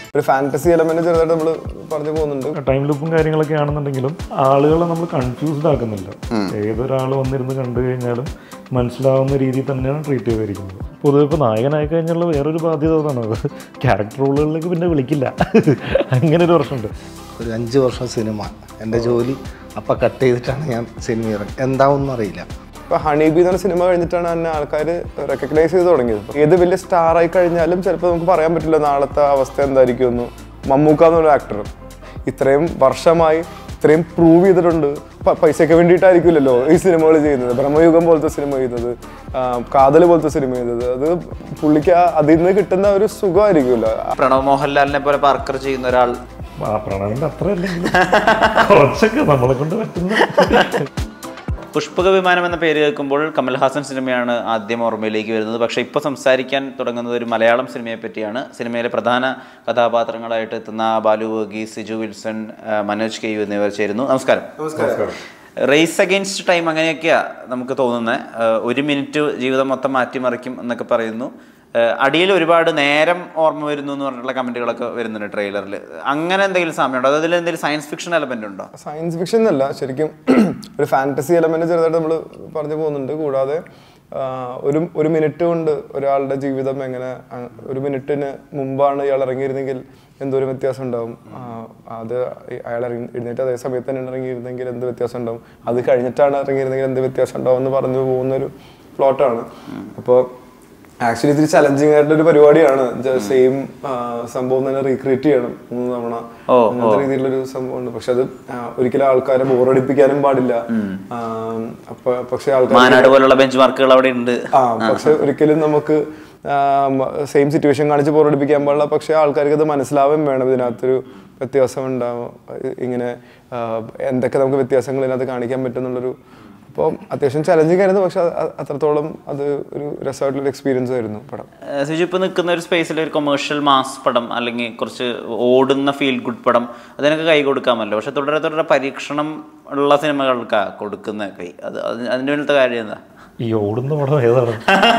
ഒരു fantasy element ചെറുതായിട്ട് നമ്മൾ പറഞ്ഞു പോകുന്നുണ്ട് ടൈം ലൂപ്പും കാര്യങ്ങളൊക്കെ ആണെന്നുണ്ടെങ്കിലും ആളുകളെ നമ്മൾ കൺഫ്യൂസ്ഡ് ആക്കുന്നില്ല ഏതൊരാൾ വന്നിരുന്ന് കണ്ടു കഴിഞ്ഞാലും മനസ്സിലാവുന്ന രീതിയിൽ തന്നെയാണ് ട്രീറ്റ് ചെയ്തിരിക്കുന്നത് പൊതുവെ ഇപ്പോൾ നായകനായി കഴിഞ്ഞുള്ള വേറൊരു ബാധ്യത അതാണ് അത് ക്യാരക്ടർ റോളുകളിലേക്ക് പിന്നെ വിളിക്കില്ല അങ്ങനെ ഒരു പ്രശ്നമുണ്ട് ഒരു അഞ്ച് വർഷം സിനിമ എൻ്റെ ജോലി അപ്പം കട്ട് ചെയ്തിട്ടാണ് ഞാൻ സിനിമ ഇറങ്ങി എന്താവൊന്നും അറിയില്ല ഇപ്പൊ ഹണീബി എന്ന സിനിമ കഴിഞ്ഞിട്ടാണ് എന്നെ ആൾക്കാർ റെക്കഗ്നൈസ് ചെയ്ത് തുടങ്ങിയത് ഏത് വലിയ സ്റ്റാർ ആയി കഴിഞ്ഞാലും ചിലപ്പോൾ നമുക്ക് പറയാൻ പറ്റില്ല നാളത്തെ അവസ്ഥ എന്തായിരിക്കും എന്ന് മമ്മൂക്ക എന്നുള്ള ആക്ടർ ഇത്രയും വർഷമായി ഇത്രയും പ്രൂവ് ചെയ്തിട്ടുണ്ട് പ- പൈസയ്ക്ക് വേണ്ടിയിട്ടായിരിക്കില്ലല്ലോ ഈ സിനിമകൾ ചെയ്യുന്നത് ബ്രഹ്മയുഗം പോലത്തെ സിനിമ ചെയ്യുന്നത് ആ, കാതൽ പോലത്തെ സിനിമ ചെയ്തത് അത് പുള്ളിക്ക് ആ- അതിൽ നിന്ന് കിട്ടുന്ന ഒരു സുഖമായിരിക്കുമല്ലോ പ്രണവ് മോഹൻലാലിനെ പോലെ പാർക്കർ ചെയ്യുന്ന ഒരാൾ ആ പ്രണവിൻ്റെ അത്ര അല്ലെങ്കിലും കുറച്ചൊക്കെ നമ്മളെ കൊണ്ട് പറ്റുന്ന പുഷ്പക വിമാനം എന്ന പേര് കേൾക്കുമ്പോൾ കമൽഹാസൻ സിനിമയാണ് ആദ്യം ഓർമ്മയിലേക്ക് വരുന്നത് പക്ഷേ ഇപ്പോൾ സംസാരിക്കാൻ തുടങ്ങുന്നത് ഒരു മലയാളം സിനിമയെ പറ്റിയാണ് സിനിമയിലെ പ്രധാന കഥാപാത്രങ്ങളായിട്ട് എത്തുന്ന ബാലു വർഗീസ് സിജു വിൽസൺ ആ, മനോജ് കെ യു എന്നിവർ ചേരുന്നു നമസ്കാരം റേസ് അഗെയിൻസ്റ്റ് ടൈം അങ്ങനെയൊക്കെയാ നമുക്ക് തോന്നുന്നത് ഒരു മിനിറ്റ് ജീവിതം മൊത്തം മാറ്റിമറിക്കും എന്നൊക്കെ പറയുന്നു ഏഹ് അടിയിൽ ഒരുപാട് നേരം ഓർമ്മ വരുന്നു എന്ന് പറഞ്ഞിട്ടുള്ള കമന്റുകളൊക്കെ വരുന്നുണ്ട് ട്രെയിലറിൽ അങ്ങനെ എന്തെങ്കിലും സാമ്യമുണ്ടോ അതിൽ എന്തെങ്കിലും സയൻസ് ഫിക്ഷൻ എലമെന്റ് ഉണ്ടോ സയൻസ് ഫിക്ഷൻ എന്നല്ല ശരിക്കും ഒരു ഫാന്റസി എലമെന്റ് ചെറുതായിട്ട് നമ്മൾ പറഞ്ഞു പോകുന്നുണ്ട് കൂടാതെ ആ, ഒരു ഒരു മിനിറ്റ് കൊണ്ട് ഒരാളുടെ ജീവിതം എങ്ങനെ ആ, ഒരു മിനിറ്റിന് മുമ്പാണ് ഇയാൾ ഇറങ്ങിയിരുന്നെങ്കിൽ എന്തോരം വ്യത്യാസം ഉണ്ടാവും ആ, അത് ഈ- അയാൾ ഇറങ്ങി എഴുന്നേറ്റ് അതേ സമയത്ത് തന്നെ ഇറങ്ങിയിരുന്നെങ്കിൽ എന്ത് വ്യത്യാസം ഉണ്ടാവും അത് കഴിഞ്ഞിട്ടാണ് ഇറങ്ങിയിരുന്നെങ്കിൽ എന്ത് വ്യത്യാസം ഉണ്ടാവും എന്ന് പറഞ്ഞു പോകുന്ന ഒരു പ്ലോട്ടാണ് അപ്പോൾ ആക്ച്വലി ഇത്തിരി ചലഞ്ചിങ് ആയിട്ടുള്ള ഒരു പരിപാടിയാണ് സെയിം സംഭവം തന്നെ റീക്രിയേറ്റ് ചെയ്യണം മൂന്ന് തവണ അങ്ങനത്തെ രീതിയിലുള്ള ഒരു സംഭവമുണ്ട് പക്ഷെ അത് ആ, ഒരിക്കലും ആൾക്കാരെ ബോറടിപ്പിക്കാനും പാടില്ല ആ, അപ്പൊ പക്ഷെ ആൾക്കാർ മാനാട് പോലുള്ള ബെഞ്ച് മാർക്കുകൾ അവിടെ ഉണ്ട് ആ പക്ഷെ ഒരിക്കലും നമുക്ക് സെയിം സിറ്റുവേഷൻ കാണിച്ച് ബോറടിപ്പിക്കാൻ പാടില്ല പക്ഷെ ആൾക്കാർക്ക് അത് മനസ്സിലാവുകയും വേണം ഇതിനകത്തൊരു വ്യത്യാസം ഉണ്ടാവും ഇങ്ങനെ ആ, എന്തൊക്കെ നമുക്ക് വ്യത്യാസങ്ങൾ ഇതിനകത്ത് കാണിക്കാൻ പറ്റുന്നുള്ളൊരു അപ്പോൾ അത്യാവശ്യം ചലഞ്ചിങ് ആയിരുന്നു പക്ഷെ അത് അ- അത്രത്തോളം അത് ഒരു രസമായിട്ടുള്ളൊരു എക്സ്പീരിയൻസ് ആയിരുന്നു പടം ഏഹ് സിജു ഇപ്പൊ നിൽക്കുന്ന ഒരു സ്പേസിൽ ഒരു കൊമേഴ്ഷ്യൽ മാസ് പടം അല്ലെങ്കിൽ കുറച്ച് ഓടുന്ന ഫീൽ ഗുഡ് പടം അതിനൊക്കെ കൈ കൊടുക്കാമല്ലോ പക്ഷെ തുടരെ തുടരെ പരീക്ഷണം ഉള്ള സിനിമകൾക്കാ കൊടുക്കുന്ന കൈ അത് അത് അതിന്റെ പിന്നിലത്തെ കാര്യം എന്താ ഈ ഓടുന്ന പടം ഏതാണ്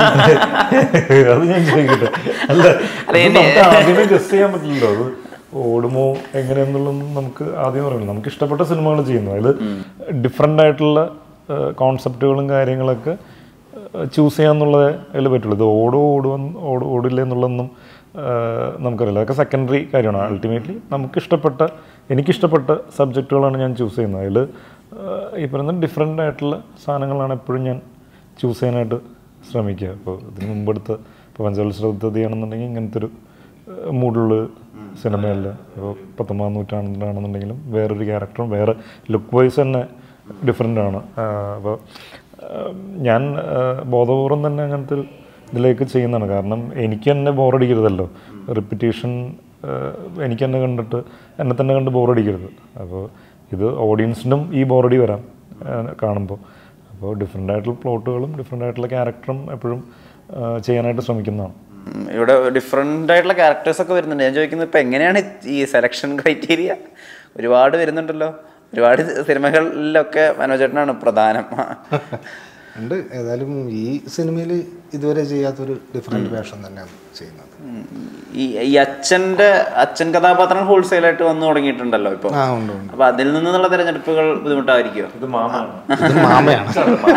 അത് ഞാൻ ചോദിക്കട്ടെ അല്ല അല്ല, ഇത് എന്നെ- നമുക്ക് ആദ്യമേ ഗസ് ചെയ്യാൻ പറ്റില്ലല്ലോ അത് ഓടുമോ എങ്ങനെയെന്നുള്ളതൊന്നും നമുക്ക് ആദ്യം പറയില്ല നമുക്ക് ഇഷ്ടപ്പെട്ട സിനിമകൾ ചെയ്യുന്നു അതിൽ ഡിഫറെൻ്റ് ആയിട്ടുള്ള കോൺസെപ്റ്റുകളും കാര്യങ്ങളൊക്കെ ചൂസ് ചെയ്യാന്നുള്ളതേ അതിൽ പറ്റുള്ളൂ ഇത് ഓടോ ഓടുവന്ന് ഓട് ഓടില്ല എന്നുള്ളതൊന്നും ഏഹ്, നമുക്കറിയില്ല അതൊക്കെ സെക്കൻഡറി കാര്യമാണ് അൾട്ടിമേറ്റ്ലി നമുക്ക് ഇഷ്ടപ്പെട്ട എനിക്കിഷ്ടപ്പെട്ട സബ്ജക്റ്റുകളാണ് ഞാൻ ചൂസ് ചെയ്യുന്നത് അതിൽ ഈ പറയുന്ന ഡിഫറെൻ്റ് ആയിട്ടുള്ള സാധനങ്ങളാണ് എപ്പോഴും ഞാൻ ചൂസ് ചെയ്യാനായിട്ട് ശ്രമിക്കുക അപ്പോൾ ഇതിന് മുമ്പെടുത്ത് ഇപ്പോൾ പഞ്ചവത്സരപദ്ധതിയാണെന്നുണ്ടെങ്കിൽ ഇങ്ങനത്തെ ഒരു മൂടുള്ള സിനിമയല്ല ഇപ്പോൾ പത്തൊമ്പതാം നൂറ്റാണ്ടിലാണെന്നുണ്ടെങ്കിലും വേറൊരു ക്യാരക്ടറും വേറെ ലുക്ക് വൈസ് തന്നെ ഡിഫറെൻ്റ് ആണ് അപ്പോൾ ഞാൻ ആ, ബോധപൂർവം തന്നെ അങ്ങനത്തെ ഒരു ഇതിലേക്ക് ചെയ്യുന്നതാണ് കാരണം എനിക്ക് തന്നെ ബോറടിക്കരുതല്ലോ റിപ്പീറ്റേഷൻ എനിക്ക് തന്നെ കണ്ടിട്ട് എന്നെ തന്നെ കണ്ട് ബോറടിക്കരുത് അപ്പോൾ ഇത് ഓഡിയൻസിനും ഈ ബോറടി വരാം കാണുമ്പോൾ അപ്പോൾ ഡിഫറെൻ്റ് ആയിട്ടുള്ള പ്ലോട്ടുകളും ഡിഫറെൻ്റ് ആയിട്ടുള്ള ക്യാരക്ടറും എപ്പോഴും ആ, ചെയ്യാനായിട്ട് ശ്രമിക്കുന്നതാണ് ഉം, ഇവിടെ ഡിഫറെൻ്റ് ആയിട്ടുള്ള ക്യാരക്ടേഴ്സ് ഒക്കെ വരുന്നുണ്ട് ഞാൻ ചോദിക്കുന്നത് ഇപ്പം എങ്ങനെയാണ് ഈ സെലക്ഷൻ ക്രൈറ്റീരിയ ഒരുപാട് വരുന്നുണ്ടല്ലോ ഒരുപാട് സിനിമകളിലൊക്കെ മനോജേട്ടനാണ് പ്രധാനം ഉണ്ട് ഏതായാലും ഈ സിനിമയിൽ ഇതുവരെ ചെയ്യാത്തൊരു ഡിഫറെൻറ്റ് വേഷം തന്നെയാണ് ചെയ്യുന്നത് ഉം, ഈ ഈ അച്ഛൻ്റെ അച്ഛൻ കഥാപാത്രം ഹോൾസെയിലായിട്ട് വന്നു തുടങ്ങിയിട്ടുണ്ടല്ലോ ഇപ്പോൾ ആ ഉണ്ട് ഉണ്ട് അപ്പൊ അതിൽ നിന്നുള്ള തിരഞ്ഞെടുപ്പുകൾ ബുദ്ധിമുട്ടായിരിക്കുമോ ഇത് മാമാണ് ഇത് മാമയാണ്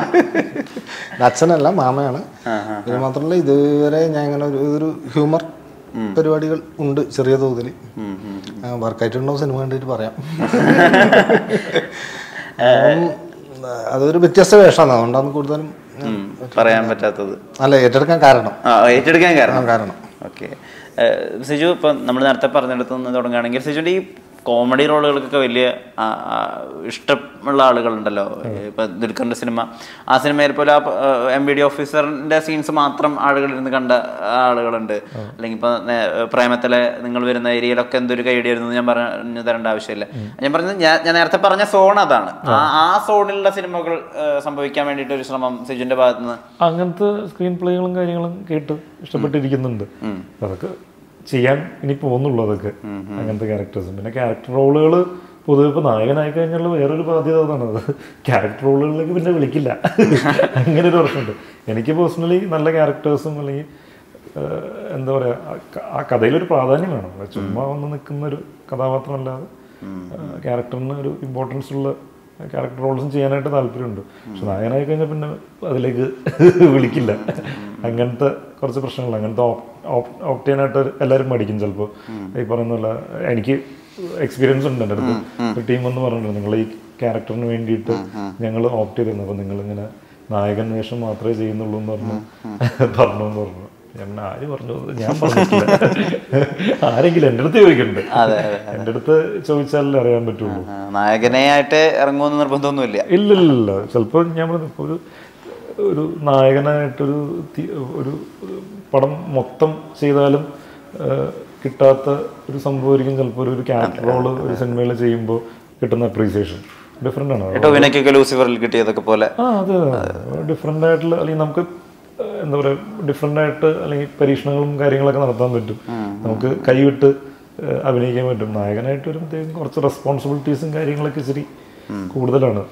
ഇത് അച്ഛനല്ല മാമയാണ് ഇത് മാത്രമല്ല ഇതുവരെ ഞാൻ ഇങ്ങനെ ഒരു ഒരു ഹ്യൂമർ പരിപാടികൾ ഉണ്ട് ചെറിയ തോതിൽ വർക്കായിട്ടുണ്ടോ സിനിമ കണ്ടിട്ട് പറയാം അപ്പം, അതൊരു വ്യത്യസ്ത വേഷമാണ് അതുകൊണ്ടാണ് കൂടുതലും ഞാൻ- പറയാൻ പറ്റാത്തത് അല്ല ഏറ്റെടുക്കാൻ കാരണം ആ ഏറ്റെടുക്കാൻ ആ, കാരണം കാരണം ഓക്കെ സിജു ഇപ്പം നമ്മൾ നേരത്തെ പറഞ്ഞിടത്ത് നിന്ന് തുടങ്ങുകയാണെങ്കിൽ സിജുവിൻ്റെ ഈ കോമഡി റോളുകൾക്കൊക്കെ വലിയ ആ, ആ, ഇഷ്ടമുള്ള ആളുകളുണ്ടല്ലോ ഇപ്പം ദുൽഖറിൻ്റെ സിനിമ ആ സിനിമയിൽ പോലെ ആ എം ബി ഡി ഓഫീസറിൻ്റെ സീൻസ് മാത്രം ആളുകൾ ഇരുന്ന് കണ്ട ആളുകളുണ്ട് അല്ലെങ്കിൽ ഇപ്പം പ്രേമത്തിലെ നിങ്ങൾ വരുന്ന ഏരിയയിലൊക്കെ എന്തൊരു കൈഡിയായിരുന്നു എന്ന് ഞാൻ പറഞ്ഞു തരേണ്ട ആവശ്യമില്ല ഞാൻ പറഞ്ഞത് ഞാൻ ഞാൻ നേരത്തെ പറഞ്ഞ സോൺ അതാണ് ആ ആ സോണിലുള്ള സിനിമകൾ ആ, സംഭവിക്കാൻ വേണ്ടിയിട്ട് ഒരു ശ്രമം സിജുവിൻ്റെ ഭാഗത്ത് നിന്ന് അങ്ങനത്തെ സ്ക്രീൻ പ്ലേകളും കാര്യങ്ങളും കേട്ട് ഇഷ്ടപ്പെട്ടിരിക്കുന്നുണ്ട് അതൊക്കെ ചെയ്യാൻ ഇനി പോകുന്നുള്ളൂ അതൊക്കെ അങ്ങനത്തെ ക്യാരക്ടേഴ്സും പിന്നെ ക്യാരക്ടർ റോളുകൾ പൊതുവെ ഇപ്പോൾ നായകനായി കഴിഞ്ഞുള്ള വേറൊരു ബാധ്യത അതാണ് അത് ക്യാരക്ടർ റോളുകളിലേക്ക് പിന്നെ വിളിക്കില്ല അങ്ങനെ ഒരു പ്രശ്നമുണ്ട് എനിക്ക് പേഴ്സണലി നല്ല ക്യാരക്ടേഴ്സും അല്ലെങ്കിൽ ഏഹ്, എന്താ പറയാ ആ ക- ആ കഥയിലൊരു പ്രാധാന്യം വേണം അത് ചുമ്മാ വന്ന് നിൽക്കുന്ന ഒരു കഥാപാത്രമല്ലാതെ ക്യാരക്ടറിന് ഒരു ഇമ്പോർട്ടൻസ് ഉള്ള ക്യാരക്ടർ റോൾസും ചെയ്യാനായിട്ട് താല്പര്യമുണ്ട് പക്ഷെ നായകനായി കഴിഞ്ഞാൽ പിന്നെ അതിലേക്ക് വിളിക്കില്ല അങ്ങനത്തെ കുറച്ച് പ്രശ്നങ്ങൾ അങ്ങനത്തെ ഓപ്റ്റ് ചെയ്യാനായിട്ട് എല്ലാവരും മടിക്കും ചിലപ്പോൾ ഈ പറയുന്ന പോലെ എനിക്ക് എക്സ്പീരിയൻസ് ഉണ്ട് എൻ്റെ അടുത്ത് ഒരു ടീം എന്ന് പറഞ്ഞിട്ടുണ്ട് നിങ്ങൾ ഈ ക്യാരക്ടറിന് വേണ്ടിയിട്ട് ഞങ്ങൾ ഓപ്റ്റ് ചെയ്തിരുന്നു അപ്പോൾ നിങ്ങളിങ്ങനെ നായകൻ വേഷം മാത്രമേ ചെയ്യുന്നുള്ളൂ എന്ന് പറഞ്ഞു പറഞ്ഞു എന്ന് പറഞ്ഞു ഞാൻ ആര് പറഞ്ഞു ഞാൻ പറഞ്ഞിട്ടില്ല ആരെങ്കിലും എൻ്റെ അടുത്ത് ചോദിക്കണ്ട് എൻ്റെ അടുത്ത് ചോദിച്ചാലേ അറിയാൻ പറ്റുള്ളൂ ആ, നായകനെ ആയിട്ട് ഇറങ്ങുമെന്ന് നിർബന്ധമൊന്നുമില്ല ഇല്ല ഇല്ല ഇല്ല ചിലപ്പോൾ ഞാൻ പറഞ്ഞു ഇപ്പോൾ ഒരു ഒരു നായകനായിട്ടൊരു തി- ഒരു ഒരു പടം മൊത്തം ചെയ്താലും ആ, കിട്ടാത്ത ഒരു സംഭവമായിരിക്കും ചിലപ്പോൾ ഒരു ക്യാരക്ടർ റോള് ഒരു സിനിമയിൽ ചെയ്യുമ്പോൾ കിട്ടുന്ന അപ്രീസിയേഷൻ ഡിഫറെൻ്റ് ആണ് ടോവിനൊക്കെ ലൂസിഫറിൽ കിട്ടിയതൊക്കെ പോലെ ആ അതെ ഡിഫറെൻ്റ് ആയിട്ടുള്ള അല്ലെങ്കിൽ നമുക്ക് ഏഹ്, എന്താ പറയുക ഡിഫറെൻ്റ് ആയിട്ട് അല്ലെങ്കിൽ പരീക്ഷണങ്ങളും കാര്യങ്ങളൊക്കെ നടത്താൻ പറ്റും നമുക്ക് കൈവിട്ട് ഏഹ്, അഭിനയിക്കാൻ പറ്റും നായകനായിട്ട് വരുമ്പോഴത്തേക്കും കുറച്ച് റെസ്പോൺസിബിലിറ്റീസും കാര്യങ്ങളൊക്കെ ഇച്ചിരി കൂടുതലാണ്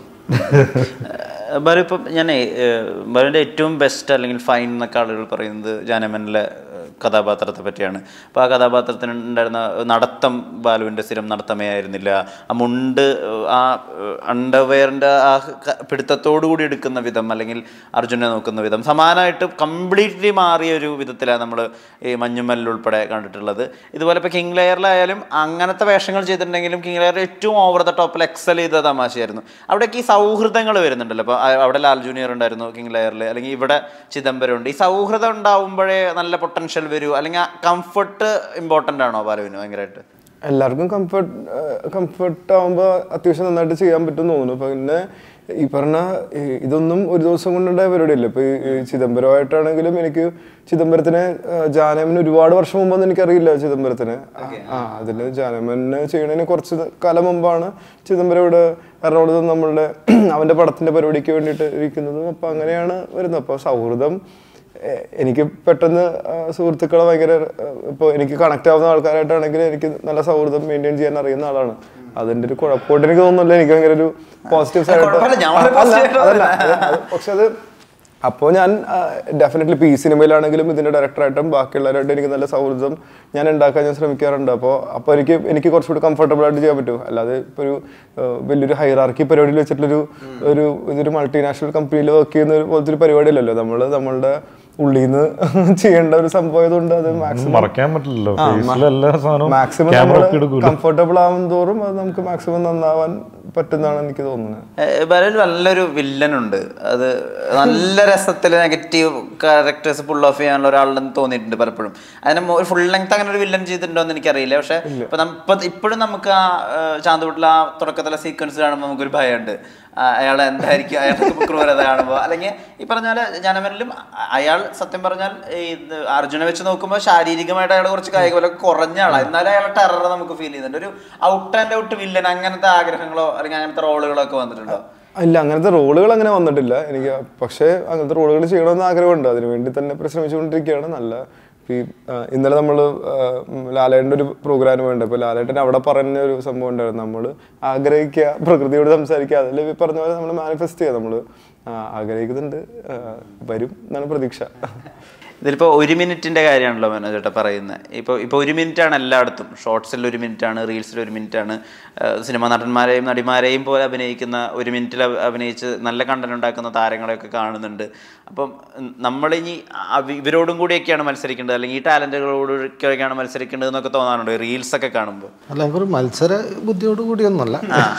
ബാലു ഇപ്പം ഞാൻ ബാലുവിൻ്റെ ഏറ്റവും ബെസ്റ്റ് അല്ലെങ്കിൽ ഫൈൻ എന്നൊക്കെ ആളുകൾ പറയുന്നത് ജാനമനിലെ കഥാപാത്രത്തെ പറ്റിയാണ് അപ്പോൾ ആ കഥാപാത്രത്തിന് ഉണ്ടായിരുന്ന നടത്തം ബാലുവിൻ്റെ സ്ഥിരം നടത്തമേ ആയിരുന്നില്ല ആ മുണ്ട് ഏഹ്, ആ അണ്ടർവെയറിൻ്റെ ആ ക- പിടുത്തത്തോടു കൂടി എടുക്കുന്ന വിധം അല്ലെങ്കിൽ അർജുനെ നോക്കുന്ന വിധം സമാനമായിട്ട് കംപ്ലീറ്റ്ലി മാറിയ ഒരു വിധത്തിലാണ് നമ്മൾ ഈ മഞ്ഞുമല്ലിൽ ഉൾപ്പെടെ കണ്ടിട്ടുള്ളത് ഇതുപോലെ ഇപ്പോൾ കിങ് ലെയറിലായാലും അങ്ങനത്തെ വേഷങ്ങൾ ചെയ്തിട്ടുണ്ടെങ്കിലും കിങ് ലെയർ ഏറ്റവും ഓവർ ദ ടോപ്പിൽ എക്സൽ ചെയ്ത തമാശയായിരുന്നു അവിടേക്ക് ഈ സൗഹൃദങ്ങൾ വരുന്നുണ്ടല്ലോ അപ്പോൾ അവിടെ ലാൽ ജൂനിയർ ഉണ്ടായിരുന്നു കിങ് ലെയറിൽ അല്ലെങ്കിൽ ഇവിടെ ചിദംബരം ഉണ്ട് ഈ സൗഹൃദം ഉണ്ടാവുമ്പോഴേ നല്ല പൊട്ടൻഷ്യൽ വരൂ അല്ലെങ്കിൽ കംഫർട്ട് ഇമ്പോർട്ടൻ്റ് ആണോ ബാലുവിന് ഭയങ്കരമായിട്ട് എല്ലാവർക്കും കംഫർട്ട് കംഫർട്ട് ആവുമ്പോൾ അത്യാവശ്യം നന്നായിട്ട് ചെയ്യാൻ പറ്റും തോന്നുന്നു പിന്നെ ഈ പറഞ്ഞ ഈ ഇതൊന്നും ഒരു ദിവസം കൊണ്ടുണ്ടായ പരിപാടിയല്ല ഇപ്പൊ ഈ ഈ ചിദംബരമായിട്ടാണെങ്കിലും എനിക്ക് ചിദംബരത്തിനെ ആ, ജാനമന് ഒരുപാട് വർഷം മുമ്പൊന്നും എനിക്കറിയില്ല ചിദംബരത്തിനെ ആ അതില് ജാനമന് ചെയ്യണതിന് കുറച്ച് കാലം മുമ്പാണ് ചിദംബരം ഇവിടെ എറണാകുളത്ത് നമ്മളുടെ അവന്റെ പടത്തിന്റെ പരിപാടിക്ക് വേണ്ടിയിട്ട് ഇരിക്കുന്നതും അപ്പൊ അങ്ങനെയാണ് വരുന്നത് അപ്പൊ സൗഹൃദം എ- എനിക്ക് പെട്ടെന്ന് ആ, സുഹൃത്തുക്കളെ ഭയങ്കര ഇപ്പോൾ എനിക്ക് കണക്ട് ആവുന്ന ആൾക്കാരായിട്ടാണെങ്കിൽ എനിക്ക് നല്ല സൗഹൃദം മെയിൻറ്റെയിൻ ചെയ്യാൻ അറിയുന്ന ആളാണ് അതിന്റെ ഒരു കുഴപ്പമായിട്ട് എനിക്ക് തോന്നുന്നില്ല എനിക്ക് ഭയങ്കര ഒരു പോസിറ്റീവ് കുഴപ്പമില്ല, ഞാൻ വളരെ positive ആയിട്ട് പക്ഷെ അത് അപ്പോൾ ഞാൻ ഡെഫിനറ്റ്ലി ഇപ്പോൾ ഈ സിനിമയിലാണെങ്കിലും ഇതിന്റെ ഡയറക്ടറായിട്ടും ബാക്കിയുള്ളവരായിട്ടും എനിക്ക് നല്ല സൗഹൃദം ഞാൻ ഉണ്ടാക്കാൻ ഞാൻ ശ്രമിക്കാറുണ്ട് അപ്പോൾ അപ്പോൾ എനിക്ക് എനിക്ക് കുറച്ചുകൂടി കംഫർട്ടബിൾ ആയിട്ട് ചെയ്യാൻ പറ്റും അല്ലാതെ ഇപ്പോൾ ഒരു ആ, വലിയൊരു ഹൈറാർക്കി പരിപാടിയിൽ വെച്ചിട്ടുള്ളൊരു ഒരു ഇതൊരു മൾട്ടിനാഷണൽ കമ്പനിയിൽ വർക്ക് ചെയ്യുന്ന ഒരു പോലത്തെ ഒരു പരിപാടിയല്ലല്ലോ നമ്മൾ നമ്മളുടെ ഉള്ളിൽ നിന്ന് ചെയ്യേണ്ട ഒരു സംഭവം ആയതുകൊണ്ട് അത് മാക്സിമം മറക്കാൻ പറ്റില്ലല്ലോ ഫേസിലെ എല്ലാ സാധനവും മാക്സിമം ക്യാമറ നമ്മൾ ഒക്കെ എടുക്കൂല കംഫർട്ടബിൾ ആവും തോറും അത് നമുക്ക് മാക്സിമം നന്നാവാൻ പറ്റുന്നതാണ് എനിക്ക് തോന്നുന്നത് ബാലുവിൽ നല്ലൊരു വില്ലൻ ഉണ്ട് അത് നല്ല രസത്തിൽ നെഗറ്റീവ് ക്യാരക്ടേഴ്സ് ഫുൾ ഓഫ് ചെയ്യാനുള്ള ഒരാളുണ്ടെന്ന് തോന്നിയിട്ടുണ്ട് പലപ്പോഴും അതിന് ഫുൾ ലെങ്ത് അങ്ങനെ ഒരു വില്ലൻ ചെയ്തിട്ടുണ്ടോ എന്ന് എനിക്കറിയില്ല പക്ഷെ ഇപ്പൊ നം- ഇപ്പൊ ഇപ്പോഴും നമുക്ക് ആ ചാന്തുവിട്ടിൽ ആ തുടക്കത്തിലെ സീക്വൻസ് കാണുമ്പോൾ നമുക്കൊരു ഭയമുണ്ട് ആ, അയാൾ എന്തായിരിക്കും അയാളുടെ ക്രൂരത കാണുമ്പോൾ അല്ലെങ്കിൽ ഈ പറഞ്ഞാൽ ജനമനിലും അയാൾ സത്യം പറഞ്ഞാൽ ഈ ഇത് അർജുനെ വെച്ച് നോക്കുമ്പോൾ ശാരീരികമായിട്ട് അയാൾ കുറച്ച് കായികബലം കുറഞ്ഞ ആളാണ് എന്നാലും അയാളുടെ ടെറർ നമുക്ക് ഫീൽ ചെയ്യുന്നുണ്ട് ഒരു ഔട്ട് ആൻഡ് ഔട്ട് വില്ലൻ അങ്ങനത്തെ ആഗ്രഹങ്ങളോ അല്ലെങ്കിൽ അങ്ങനത്തെ റോളുകളോ ഒക്കെ വന്നിട്ടുണ്ടോ ഇല്ല അങ്ങനത്തെ റോളുകൾ അങ്ങനെ വന്നിട്ടില്ല എനിക്ക് പക്ഷേ അങ്ങനത്തെ റോളുകൾ ചെയ്യണമെന്ന് ആഗ്രഹമുണ്ട് അതിനുവേണ്ടി തന്നെ പരിശ്രമിച്ചുകൊണ്ടിരിക്കുകയാണ് നല്ല ഈ ആ, ഇന്നലെ നമ്മൾ ലാലേട്ടൻ്റെ ഒരു പ്രോഗ്രാം വേണ്ട ഇപ്പോൾ ലാലേട്ടൻ അവിടെ പറഞ്ഞ ഒരു സംഭവം ഉണ്ടായിരുന്നു നമ്മൾ ആഗ്രഹിക്കുക പ്രകൃതിയോട് സംസാരിക്കുക അതിൽ ഈ പറഞ്ഞ പോലെ നമ്മൾ മാനിഫെസ്റ്റ് ചെയ്യുക നമ്മൾ ആഗ്രഹിക്കുന്നുണ്ട് ആ, വരും എന്നാണ് പ്രതീക്ഷ ഇതിലിപ്പോൾ ഒരു മിനിറ്റിൻ്റെ കാര്യമാണല്ലോ മനോജ് ചേട്ടാ പറയുന്നത് ഇപ്പോൾ ഇപ്പോൾ ഒരു മിനിറ്റാണ് എല്ലായിടത്തും ഷോർട്സിൽ ഒരു മിനിറ്റാണ് റീൽസിൽ ഒരു മിനിറ്റാണ് സിനിമാ നടന്മാരെയും നടിമാരെയും പോലെ അഭിനയിക്കുന്ന ഒരു മിനിറ്റിൽ അഭി- അഭിനയിച്ച് നല്ല കണ്ടന്റ് ഉണ്ടാക്കുന്ന താരങ്ങളെയൊക്കെ കാണുന്നുണ്ട് അപ്പം നമ്മളിനി അവ- ഇവരോടും കൂടിയൊക്കെയാണ് മത്സരിക്കേണ്ടത് അല്ലെങ്കിൽ ഈ ടാലൻറ്റുകളോടൊക്കെയാണ് മത്സരിക്കേണ്ടത് എന്നൊക്കെ തോന്നാറുണ്ട് റീൽസ് ഒക്കെ കാണുമ്പോൾ അല്ല എനിക്കൊരു മത്സര ബുദ്ധിയോട് കൂടിയൊന്നുമല്ല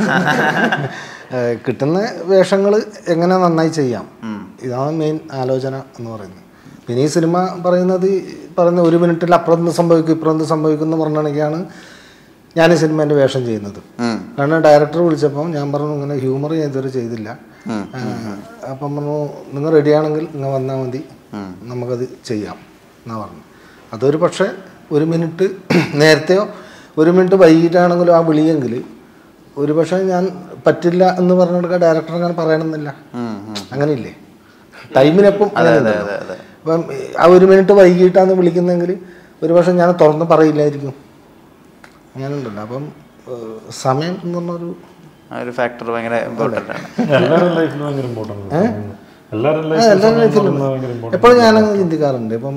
ഏഹ് കിട്ടുന്ന വേഷങ്ങൾ എങ്ങനെ നന്നായി ചെയ്യാം ഇതാണ് മെയിൻ ആലോചന എന്ന് പറയുന്നത് പിന്നെ ഈ സിനിമ പറയുന്നത് ഈ പറയുന്ന ഒരു മിനിറ്റിൽ അപ്പുറം എന്ത് സംഭവിക്കും ഇപ്പുറം എന്ത് സംഭവിക്കും എന്ന് പറഞ്ഞാണെങ്കിലാണ് ഞാൻ ഈ സിനിമേൻ്റെ വേഷം ചെയ്യുന്നത് കാരണം ഡയറക്ടർ വിളിച്ചപ്പം ഞാൻ പറഞ്ഞു ഇങ്ങനെ ഹ്യൂമർ ഞാൻ ഇതുവരെ ചെയ്തില്ല ഏഹ് അപ്പം പറഞ്ഞു നിങ്ങൾ റെഡിയാണെങ്കിൽ നിങ്ങൾ വന്നാൽ മതി നമുക്കത് ചെയ്യാം എന്നാ പറഞ്ഞു അതൊരു പക്ഷേ ഒരു മിനിറ്റ് നേരത്തെയോ ഒരു മിനിറ്റ് വൈകിട്ടാണെങ്കിലും ആ വിളിയെങ്കിൽ ഒരു പക്ഷേ ഞാൻ പറ്റില്ല എന്ന് പറഞ്ഞിട്ട് ഡയറക്ടർ അങ്ങനെ പറയണമെന്നില്ല അങ്ങനെയില്ലേ ടൈമിനെപ്പം അങ്ങനെ ഉണ്ടല്ലോ. അപ്പം ആ ഒരു മിനിറ്റ് വൈകിട്ടാണ് വിളിക്കുന്നെങ്കിൽ ഒരു പക്ഷേ ഞാൻ തുറന്ന് പറയില്ലായിരിക്കും അങ്ങനെ ഉണ്ടല്ലോ അപ്പം ഏഹ് സമയം എന്ന് പറഞ്ഞൊരു ആ ഒരു ഫാക്ടർ ഭയങ്കര ഇമ്പോർട്ടൻ്റ് ആണ് എല്ലാവരുടെ ലൈഫിലും ഭയങ്കര ഇമ്പോർട്ടൻ്റ് എല്ലാവരുടെ ആ, എല്ലാ ലൈഫിലും ലൈഫിലും ഭയങ്കര ഇമ്പോർട്ടൻ്റ് എപ്പോഴും ഞാനങ്ങനെ ചിന്തിക്കാറുണ്ട് ഇപ്പം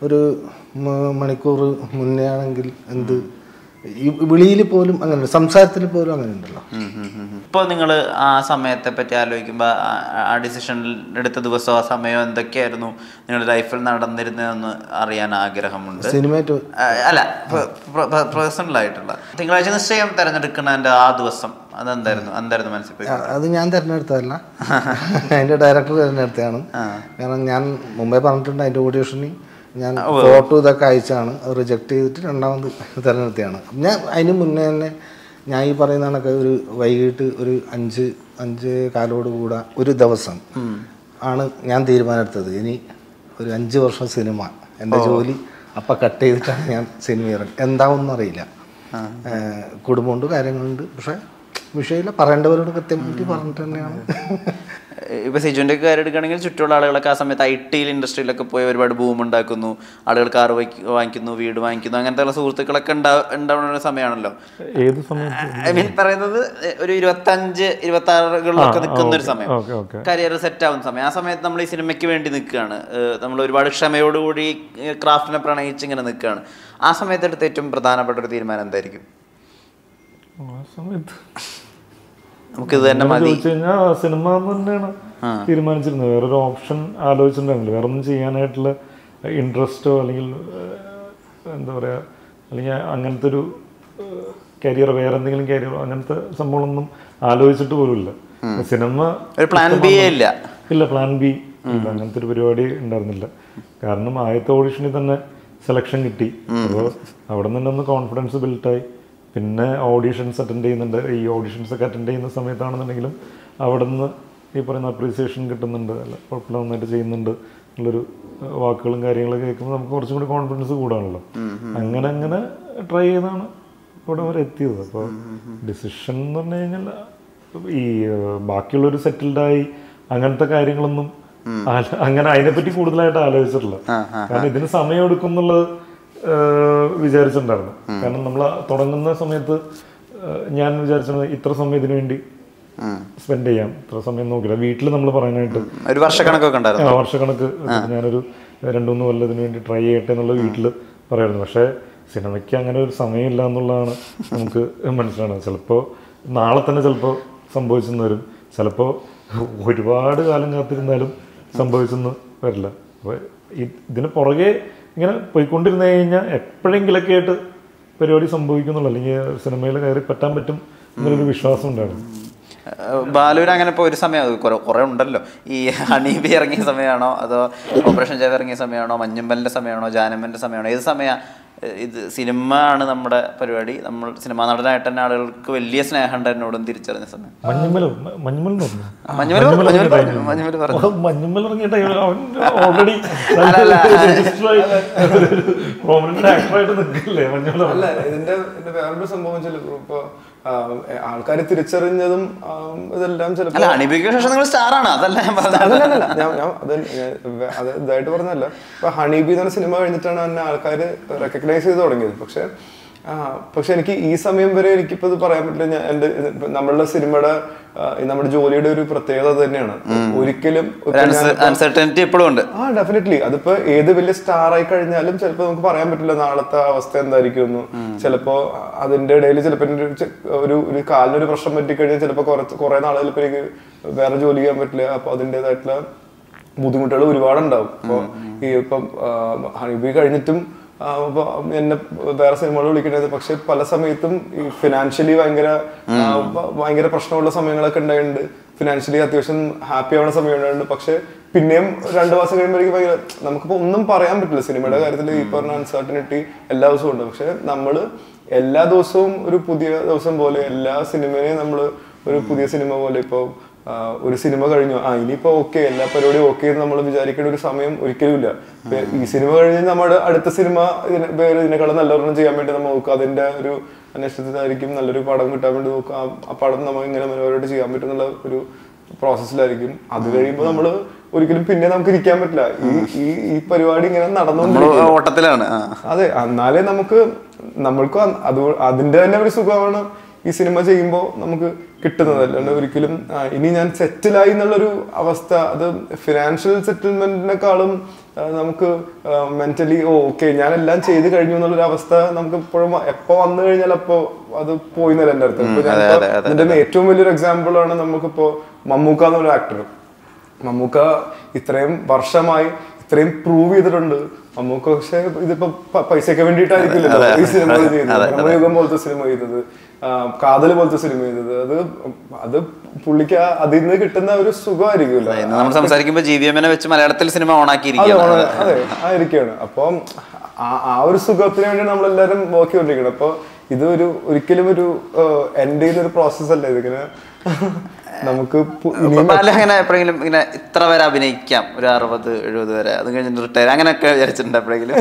ഒരു മ- മണിക്കൂർ മുന്നേ ആണെങ്കിൽ എന്ത് ഈ വിളിയിൽ പോലും അങ്ങനെ സംസാരത്തിൽ പോലും അങ്ങനെ ഉണ്ടല്ലോ ഇപ്പോൾ നിങ്ങൾ ആ സമയത്തെ പറ്റി ആലോചിക്കുമ്പോൾ ആ ഡിസിഷനിൽ എടുത്ത ദിവസം ആ സമയം എന്തൊക്കെയായിരുന്നു നിങ്ങളുടെ ലൈഫിൽ നടന്നിരുന്നതെന്ന് അറിയാൻ ആഗ്രഹമുണ്ട് സിനിമയായിട്ട് ആ, അല്ല പേഴ്സണൽ ആയിട്ടുള്ള തിങ്കളാഴ്ച നിശ്ചയം തിരഞ്ഞെടുക്കുന്നതിന്റെ ആ ദിവസം അതെന്തായിരുന്നു എന്തായിരുന്നു മനസ്സിൽ പോയി ആ, അത് ഞാൻ തിരഞ്ഞെടുത്തതല്ല അതിന്റെ ഡയറക്ടർ തിരഞ്ഞെടുത്തതാണ് കാരണം ഞാൻ മുമ്പേ പറഞ്ഞിട്ടുണ്ട് അതിന്റെ ഓഡിയോഷനിൽ ഞാൻ ഫോട്ടോ ഇതൊക്കെ അയച്ചാണ് അത് റിജക്ട് ചെയ്തിട്ട് രണ്ടാമത് തിരഞ്ഞെടുത്തതാണ് ഞാൻ അതിന് മുന്നേ തന്നെ ഞാൻ ഈ പറയുന്ന കണക്ക് ഒരു വൈകിട്ട് ഒരു അഞ്ച് അഞ്ച് കാലോട് കൂടെ ഒരു ദിവസം ആണ് ഞാൻ തീരുമാനമെടുത്തത് ഇനി ഒരു അഞ്ച് വർഷം സിനിമ എൻ്റെ ജോലി അപ്പം കട്ട് ചെയ്തിട്ടാണ് ഞാൻ സിനിമ ഇറങ്ങി എന്താവുമെന്ന് അറിയില്ല ഏഹ് കുടുംബമുണ്ട് കാര്യങ്ങളുണ്ട് പക്ഷേ വിഷയമില്ല പറയേണ്ടവരോട് കൃത്യമായിട്ട് പറഞ്ഞിട്ട് തന്നെയാണ് ഇപ്പൊ സിജുവിന്റെ ഒക്കെ കാര്യം എടുക്കുകയാണെങ്കിൽ ചുറ്റുമുള്ള ആളുകളൊക്കെ ആ സമയത്ത് ഐ ടി ഇൻഡസ്ട്രിയിലൊക്കെ പോയി ഒരുപാട് ബൂം ഉണ്ടാക്കുന്നു ആളുകൾ കാർ വാങ്ങിക്കുന്നു വീട് വാങ്ങിക്കുന്നു അങ്ങനത്തെ ഉള്ള സുഹൃത്തുക്കളൊക്കെ ഉണ്ടാ ഉണ്ടാവുന്ന ഒരു സമയമാണല്ലോ ഏത് സമയത്ത് ഐ മീൻ പറയുന്നത് ഒരു ഇരുപത്തഞ്ച് ഇരുപത്തി ആറുകളിലൊക്കെ നിൽക്കുന്ന ഒരു സമയം ഓക്കെ ഓക്കെ കരിയർ സെറ്റ് ആവുന്ന സമയം ആ സമയത്ത് നമ്മൾ ഈ സിനിമയ്ക്ക് വേണ്ടി നിൽക്കുകയാണ് നമ്മൾ ഒരുപാട് ക്ഷമയോടുകൂടി ക്രാഫ്റ്റിനെ പ്രണയിച്ച് ഇങ്ങനെ നിൽക്കുകയാണ് ആ സമയത്ത് എടുത്ത ഏറ്റവും പ്രധാനപ്പെട്ട ഒരു തീരുമാനം എന്തായിരിക്കും ആ സമയത്ത് നമുക്ക് ഇത് തന്നെ മതി ചോദിച്ചു കഴിഞ്ഞാൽ സിനിമ എന്ന് തന്നെയാണ് തീരുമാനിച്ചിരുന്നത് വേറൊരു ഓപ്ഷൻ ആലോചിച്ചിട്ടുണ്ടായിരുന്നില്ല വേറെ ഒന്നും ചെയ്യാനായിട്ടുള്ള ഇൻട്രസ്റ്റോ അല്ലെങ്കിൽ ഏഹ്, എന്താ പറയുക അല്ലെങ്കിൽ അങ്ങനത്തെ ഒരു കരിയർ വേറെ എന്തെങ്കിലും കരിയർ അങ്ങനത്തെ സംഭവങ്ങളൊന്നും ആലോചിച്ചിട്ട് പോലുമില്ല സിനിമ ഒരു പ്ലാൻ ബി ഇല്ല ഇല്ല പ്ലാൻ ബി ഇല്ല അങ്ങനത്തെ ഒരു പരിപാടി ഉണ്ടായിരുന്നില്ല കാരണം ആദ്യത്തെ ഓഡിഷനിൽ തന്നെ സെലക്ഷൻ കിട്ടി അപ്പോൾ അവിടെ നിന്ന് തന്നെ ഒന്ന് കോൺഫിഡൻസ് ബിൽട്ടായി പിന്നെ ഓഡീഷൻസ് അറ്റൻഡ് ചെയ്യുന്നുണ്ട് ഈ ഓഡീഷൻസ് ഒക്കെ അറ്റൻഡ് ചെയ്യുന്ന സമയത്താണെന്നുണ്ടെങ്കിലും അവിടെ നിന്ന് ഈ പറയുന്ന അപ്രീസിയേഷൻ കിട്ടുന്നുണ്ട് അല്ല കുഴപ്പമില്ല നന്നായിട്ട് ചെയ്യുന്നുണ്ട് എന്നുള്ളൊരു ഏഹ്, വാക്കുകളും കാര്യങ്ങളൊക്കെ കേൾക്കുമ്പോൾ നമുക്ക് കുറച്ചും കൂടി കോൺഫിഡൻസ് കൂടാണല്ലോ അങ്ങനെ അങ്ങനെ ട്രൈ ചെയ്താണ് ഇവിടെ വരെ എത്തിയത് അപ്പോൾ ഡിസിഷൻ എന്ന് പറഞ്ഞു കഴിഞ്ഞാൽ ഈ ഏഹ്, ബാക്കിയുള്ളൊരു സെറ്റിൽഡായി അങ്ങനത്തെ കാര്യങ്ങളൊന്നും ആല- അങ്ങനെ അതിനെപ്പറ്റി കൂടുതലായിട്ട് ആലോചിച്ചിട്ടില്ല കാരണം ഇതിന് സമയം എടുക്കും എന്നുള്ളത് ഏഹ്, വിചാരിച്ചിട്ടുണ്ടായിരുന്നു കാരണം നമ്മൾ തുടങ്ങുന്ന സമയത്ത് ഏഹ്, ഞാൻ വിചാരിച്ചത് ഇത്ര സമയം ഇതിനു വേണ്ടി സ്പെൻഡ് ചെയ്യാം ഇത്ര സമയം നോക്കില്ല വീട്ടിൽ നമ്മൾ പറയാനായിട്ട് ഒരു വർഷക്കണക്കൊക്കെ ഉണ്ടായിരുന്നു ആ വർഷക്കണക്ക് വെച്ചിട്ട് ഞാനൊരു രണ്ടു മൂന്ന് കൊല്ലത്തിന് വേണ്ടി ട്രൈ ചെയ്യട്ടെ എന്നുള്ള വീട്ടിൽ പറയായിരുന്നു പക്ഷേ സിനിമയ്ക്ക് അങ്ങനെ ഒരു സമയമില്ല എന്നുള്ളതാണ് നമുക്ക് മനസ്സിലാവുന്നത് ചിലപ്പോൾ നാളെ തന്നെ ചിലപ്പോൾ സംഭവിച്ചെന്ന് വരും ചിലപ്പോൾ ഒരുപാട് കാലം കാത്തിരുന്നാലും സംഭവിച്ചെന്ന് വരില്ല അപ്പോൾ ഇതിന് പുറകെ ഇങ്ങനെ പോയിക്കൊണ്ടിരുന്നു കഴിഞ്ഞാൽ എപ്പോഴെങ്കിലൊക്കെ ആയിട്ട് പരിപാടി സംഭവിക്കുന്നുള്ളൂ അല്ലെങ്കിൽ സിനിമയിൽ കയറി പറ്റാൻ പറ്റും എന്നൊരു വിശ്വാസം ഉണ്ടായിരുന്നു ബാലുവിന് അങ്ങനെ ഇപ്പോൾ ഒരു സമയം അത് കുറെ കുറെ ഉണ്ടല്ലോ ഈ ഹണീബി ഇറങ്ങിയ സമയമാണോ അതോ ഓപ്പറേഷൻ ജയവ് ഇറങ്ങിയ സമയമാണോ മഞ്ഞുമ്പലിൻ്റെ സമയമാണോ ജാനമ്മൻ്റെ സമയമാണോ ഏത് സമയം ഇത് സിനിമ ആണ് നമ്മുടെ പരിപാടി നമ്മൾ സിനിമാ നടനായിട്ട് തന്നെ ആളുകൾക്ക് വലിയ സ്നേഹമുണ്ട് എന്നോടും തിരിച്ചറിഞ്ഞ സമയം മഞ്ഞുമലോ മഞ്ഞുമൽ എന്ന് പറഞ്ഞു മഞ്ഞുമൽ പറഞ്ഞു, മഞ്ഞുമൽ പറഞ്ഞു, മഞ്ഞുമൽ പറഞ്ഞു മഞ്ഞുമൽ ഇറങ്ങിയ ടൈമിൽ അവൻ ഓൾറെഡി പ്രോമിനന്റ് ആക്ടറായിട്ട് നിൽക്കില്ലേ മഞ്ഞുമൽ അല്ല ഇതിന്റെ ഇതിന്റെ വേറൊരു സംഭവം ചിലപ്പോ ഇപ്പൊ ആൾക്കാർ തിരിച്ചറിഞ്ഞതും ആ, ഇതെല്ലാം ചിലപ്പോ അല്ല ഹണീബിക്ക് ശേഷം നിങ്ങൾ സ്റ്റാർ ആണ് അതല്ല ഞാൻ പറഞ്ഞത് അല്ലല്ല ഞാൻ ഞാൻ അത് ഞാൻ വേ- അത് ഇതായിട്ട് പറഞ്ഞല്ല ഇപ്പൊ ഹണീബി എന്ന സിനിമ കഴിഞ്ഞിട്ടാണ് എന്നെ ആൾക്കാർ റെക്കഗ്നൈസ് ചെയ്ത് തുടങ്ങിയത് പക്ഷെ ആ, പക്ഷെ എനിക്ക് ഈ സമയം വരെ എനിക്കിപ്പോ ഇത് പറയാൻ പറ്റില്ല ഞാൻ എന്റെ ഇത് ഇപ്പൊ നമ്മളുടെ സിനിമയുടെ ആ, നമ്മുടെ ജോലിയുടെ ഒരു പ്രത്യേകത അത് തന്നെയാണ് ഒരിക്കലും ഇപ്പൊ ഞാൻ- അൺസർട്ടനിറ്റി ഇപ്പോഴും ഉണ്ട് ആ ഡെഫിനറ്റ്ലി അതിപ്പോ ഏത് വലിയ സ്റ്റാർ ആയി കഴിഞ്ഞാലും ചിലപ്പോ നമുക്ക് പറയാൻ പറ്റില്ല നാളത്തെ അവസ്ഥ എന്തായിരിക്കും എന്ന് ചിലപ്പോ അതിന്റെ ഇടയിൽ ചിലപ്പോ എൻ്റെ ഒരു ചെ- ഒരു ഒരു കാലിനൊരു പ്രശ്നം പറ്റിക്കഴിഞ്ഞാൽ ചിലപ്പോ കുറച്ച് കുറെ നാൾ ചിലപ്പോ എനിക്ക് വേറെ ജോലി ചെയ്യാൻ പറ്റില്ല അപ്പൊ അതിൻ്റെതായിട്ടുള്ള ബുദ്ധിമുട്ടുകൾ ഒരുപാടുണ്ടാവും അപ്പൊ ഈ ഇപ്പം ഹണിബി കഴിഞ്ഞിട്ടും ആ, അപ്പൊ എന്നെ വേറെ സിനിമകൾ വിളിക്കുന്നത് പക്ഷെ പല സമയത്തും ഈ ഫിനാൻഷ്യലി ഭയങ്കര ആ, ഭ- ഭയങ്കര പ്രശ്നമുള്ള സമയങ്ങളൊക്കെ ഉണ്ടായിട്ടുണ്ട് ഫിനാൻഷ്യലി അത്യാവശ്യം ഹാപ്പി ആവുന്ന സമയം ഉണ്ടായിട്ടുണ്ട് പക്ഷെ പിന്നെയും രണ്ടു മാസം കഴിയുമ്പോഴേക്കും ഭയങ്കര നമുക്കിപ്പോ ഒന്നും പറയാൻ പറ്റില്ല സിനിമയുടെ കാര്യത്തിൽ ഈ പറഞ്ഞ അൺസർട്ടനിറ്റി എല്ലാ ദിവസവും ഉണ്ട് പക്ഷെ നമ്മള് എല്ലാ ദിവസവും ഒരു പുതിയ ദിവസം പോലെ എല്ലാ സിനിമയെയും നമ്മൾ ഒരു പുതിയ സിനിമ പോലെ ഇപ്പോൾ ഒരു സിനിമ കഴിഞ്ഞു ആ ഇനിയിപ്പോ ഓക്കെ എല്ലാ പരിപാടിയും ഓക്കെ എന്ന് നമ്മൾ വിചാരിക്കേണ്ട ഒരു സമയം ഒരിക്കലും ഇല്ല ഇപ്പൊ ഈ സിനിമ കഴിഞ്ഞ് നമ്മുടെ അടുത്ത സിനിമ ഇതിനെ വേറെ ഇതിനേക്കാളും നല്ലൊരെണ്ണം ചെയ്യാൻ വേണ്ടി നമ്മൾ നോക്കുക അതിന്റെ ഒരു അന്വേഷണത്തിലായിരിക്കും നല്ലൊരു പടം കിട്ടാൻ വേണ്ടി നോക്കുക ആ- ആ പടം നമുക്ക് ഇങ്ങനെ മനോഹരമായിട്ട് ചെയ്യാൻ പറ്റുന്നുള്ള ഒരു പ്രോസസ്സിലായിരിക്കും അത് കഴിയുമ്പോൾ നമ്മൾ ഒരിക്കലും പിന്നെ നമുക്ക് ഇരിക്കാൻ പറ്റില്ല ഈ ഈ ഈ പരിപാടി ഇങ്ങനെ നമ്മൾ നടന്നുകൊണ്ടിരിക്കും ഓട്ടത്തിലാണ് ആ അതെ എന്നാലേ നമുക്ക് നമ്മൾക്ക് അത് അതിന്റെ തന്നെ ഒരു സുഖമാണ് ഈ സിനിമ ചെയ്യുമ്പോൾ നമുക്ക് കിട്ടുന്നത് അല്ലാണ്ട് ഒരിക്കലും ആ, ഇനി ഞാൻ സെറ്റിലായി എന്നുള്ളൊരു അവസ്ഥ അത് ഫിനാൻഷ്യൽ സെറ്റിൽമെന്റിനെക്കാളും ആ, നമുക്ക് മെന്റലി ഓ ഓക്കെ ഞാൻ എല്ലാം ചെയ്ത് കഴിഞ്ഞു എന്നുള്ളൊരു അവസ്ഥ നമുക്ക് ഇപ്പോഴും എപ്പോ വന്നു കഴിഞ്ഞാൽ അപ്പോ അത് പോയി എന്നല്ല എൻ്റെ അർത്ഥം ഇപ്പൊ ഞാനിപ്പോ ഇതിന്റെ ഏറ്റവും വലിയൊരു എക്സാമ്പിൾ ആണ് നമുക്കിപ്പോ മമ്മൂക്ക എന്നൊരു ആക്ടർ മമ്മൂക്ക ഇത്രയും വർഷമായി ഇത്രയും പ്രൂവ് ചെയ്തിട്ടുണ്ട് മമ്മൂക്ക പക്ഷെ ഇതിപ്പോ പ- പൈസയ്ക്ക് വേണ്ടിയിട്ടായിരിക്കില്ലല്ലോ ഈ സിനിമ ചെയ്യുന്നത് ബ്രഹ്മയുഗം പോലത്തെ സിനിമ ചെയ്തത് ആ, കാതല് പോലത്തെ സിനിമ ചെയ്തത് അത് അത് പുള്ളിക്ക് ആ- അതിൽ നിന്ന് കിട്ടുന്ന ഒരു സുഖമായിരിക്കുമല്ലോ ഇന്ന് നമ്മൾ സംസാരിക്കുമ്പോൾ ജി വി എമ്മിനെ വെച്ച് മലയാളത്തിൽ സിനിമ അതെ ഓണാക്കിയിരിക്കുകയാണ് ഓണ- അതെ ആയിരിക്കാണ് അപ്പം ആ- ആ ഒരു സുഖത്തിന് വേണ്ടി നമ്മളെല്ലാരും വർക്ക് ചെയ്തോണ്ടിരിക്കണം അപ്പൊ ഇത് ഒരു ഒരിക്കലും ഒരു എൻഡ് ചെയ്യുന്ന ഒരു പ്രോസസ് അല്ല ഇതിങ്ങനെ നമുക്ക് പു- ഇനിയും അല്ല അങ്ങനെ എപ്പോഴെങ്കിലും ഇങ്ങനെ ഇത്ര വരെ അഭിനയിക്കാം ഒരു അറുപത് എഴുപത് വരെ അത് കഴിഞ്ഞിട്ട് റിട്ടയർ അങ്ങനെയൊക്കെ വിചാരിച്ചിട്ടുണ്ട് എപ്പോഴെങ്കിലും